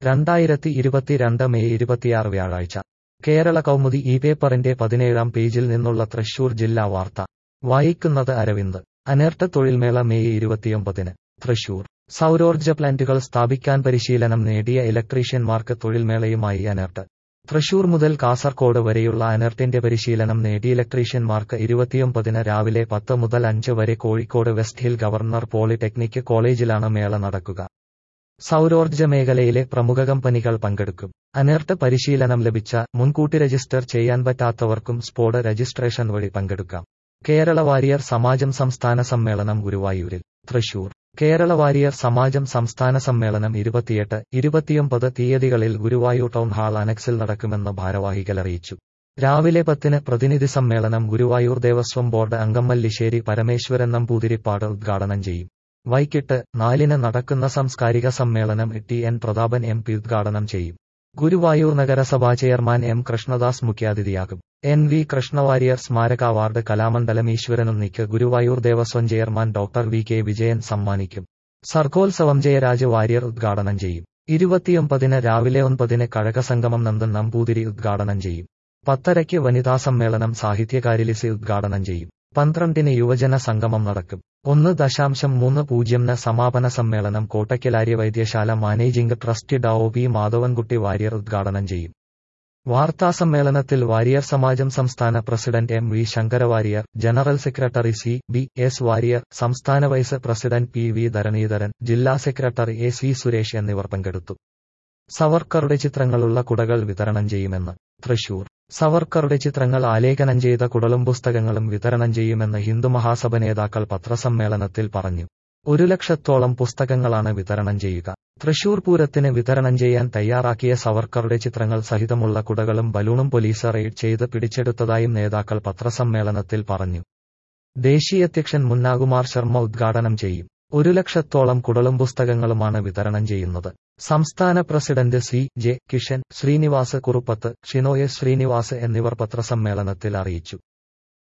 രണ്ടായിരത്തി ഇരുപത്തിരണ്ട് മെയ് ഇരുപത്തിയാറ് വ്യാഴാഴ്ച കേരള കൗമുദി ഈ പേപ്പറിന്റെ പതിനേഴാം പേജിൽ നിന്നുള്ള തൃശൂർ ജില്ലാ വാർത്ത വായിക്കുന്നത് അരവിന്ദ് അനേർട്ട് തൊഴിൽമേള മെയ് ഇരുപത്തിയൊമ്പതിന് തൃശൂർ സൗരോർജ്ജ പ്ലാന്റുകൾ സ്ഥാപിക്കാൻ പരിശീലനം നേടിയ ഇലക്ട്രീഷ്യന്മാർക്ക് തൊഴിൽമേളയുമായി അനേർട്ട് തൃശൂർ മുതൽ കാസർകോട് വരെയുള്ള അനർട്ടിന്റെ പരിശീലനം നേടി ഇലക്ട്രീഷ്യന്മാർക്ക് ഇരുപത്തിയൊമ്പതിന് രാവിലെ പത്ത് മുതൽ അഞ്ച് വരെ Kozhikode west hill governor polytechnic കോളേജിലാണ് മേള നടക്കുക സൗരോർജ്ജ മേഖലയിലെ പ്രമുഖ കമ്പനികൾ പങ്കെടുക്കും അനർട്ട് പരിശീലനം ലഭിച്ച മുൻകൂട്ടി രജിസ്റ്റർ ചെയ്യാൻ പറ്റാത്തവർക്കും സ്പോട്ട് രജിസ്ട്രേഷൻ വഴി പങ്കെടുക്കാം കേരള വാരിയർ സമാജം സംസ്ഥാന സമ്മേളനം ഗുരുവായൂരിൽ തൃശൂർ കേരള വാരിയർ സമാജം സംസ്ഥാന സമ്മേളനം ഇരുപത്തിയെട്ട് ഇരുപത്തിയൊമ്പത് തീയതികളിൽ ഗുരുവായൂർ ടൗൺ ഹാൾ അനക്സിൽ നടക്കുമെന്ന് ഭാരവാഹികൾ അറിയിച്ചു രാവിലെ പത്തിന് പ്രതിനിധി സമ്മേളനം ഗുരുവായൂർ ദേവസ്വം ബോർഡ് അംഗം മല്ലിശ്ശേരി പരമേശ്വരൻ നമ്പൂതിരിപ്പാട് ഉദ്ഘാടനം ചെയ്യും വൈകിട്ട് നാലിന് നടക്കുന്ന സാംസ്കാരിക സമ്മേളനം T N Prathapan M P ഉദ്ഘാടനം ചെയ്യും ഗുരുവായൂർ നഗരസഭാ ചെയർമാൻ എം കൃഷ്ണദാസ് മുഖ്യാതിഥിയാകും എൻ വി കൃഷ്ണവാര്യർ സ്മാരക അവാർഡ് കലാമണ്ഡലം ഈശ്വരനുണ്ണിക്ക് Guruvayur Devaswom chairman doctor V K Vijayan സമ്മാനിക്കും സർഗോത്സവം ജയരാജ് വാര്യർ ഉദ്ഘാടനം ചെയ്യും ഇരുപത്തിയൊമ്പതിന് രാവിലെ ഒൻപതിന് കഴകസംഗമം നന്ദൻ നമ്പൂതിരി ഉദ്ഘാടനം ചെയ്യും പത്തരയ്ക്ക് വനിതാ സമ്മേളനം സാഹിത്യകാരിലിസി ഉദ്ഘാടനം ചെയ്യും പന്ത്രണ്ടിന് യുവജന സംഗമം നടക്കും ഒന്ന് ദശാംശം മൂന്ന് പൂജ്യംന് സമാപന സമ്മേളനം കോട്ടയ്ക്കലാര്യ വൈദ്യശാല മാനേജിംഗ് ട്രസ്റ്റി ഡോ പി മാധവൻകുട്ടി വാര്യർ ഉദ്ഘാടനം ചെയ്യും വാർത്താസമ്മേളനത്തിൽ വാരിയർ സമാജം സംസ്ഥാന president M V Sankaravarrier general secretary C B S Varier സംസ്ഥാന vice president P V Dharanidharan ജില്ലാ സെക്രട്ടറി എ സി സുരേഷ് എന്നിവർ പങ്കെടുത്തു സവർക്കറുടെ ചിത്രങ്ങളുള്ള കുടകൾ വിതരണം ചെയ്യുമെന്ന് തൃശൂർ സവർക്കറുടെ ചിത്രങ്ങൾ ആലേഖനം ചെയ്ത കുടലും പുസ്തകങ്ങളും വിതരണം ചെയ്യുമെന്ന് ഹിന്ദുമഹാസഭ നേതാക്കൾ പത്രസമ്മേളനത്തിൽ പറഞ്ഞു ഒരു ലക്ഷത്തോളം പുസ്തകങ്ങളാണ് വിതരണം ചെയ്യുക തൃശൂർ പൂരത്തിന് വിതരണം ചെയ്യാൻ തയ്യാറാക്കിയ സവർക്കറുടെ ചിത്രങ്ങൾ സഹിതമുള്ള കുടകളും ബലൂണും പോലീസ് റെയ്ഡ് ചെയ്ത് പിടിച്ചെടുത്തതായും നേതാക്കൾ പത്രസമ്മേളനത്തിൽ പറഞ്ഞു ദേശീയധ്യക്ഷൻ മുന്നാകുമാർ ശർമ്മ ഉദ്ഘാടനം ചെയ്യും ഒരു ലക്ഷത്തോളം കുടലും പുസ്തകങ്ങളുമാണ് വിതരണം ചെയ്യുന്നത് സംസ്ഥാന president C J Kishan Srinivas Kuruppath Shinoy Srinivas എന്നിവർ പത്രസമ്മേളനത്തിൽ അറിയിച്ചു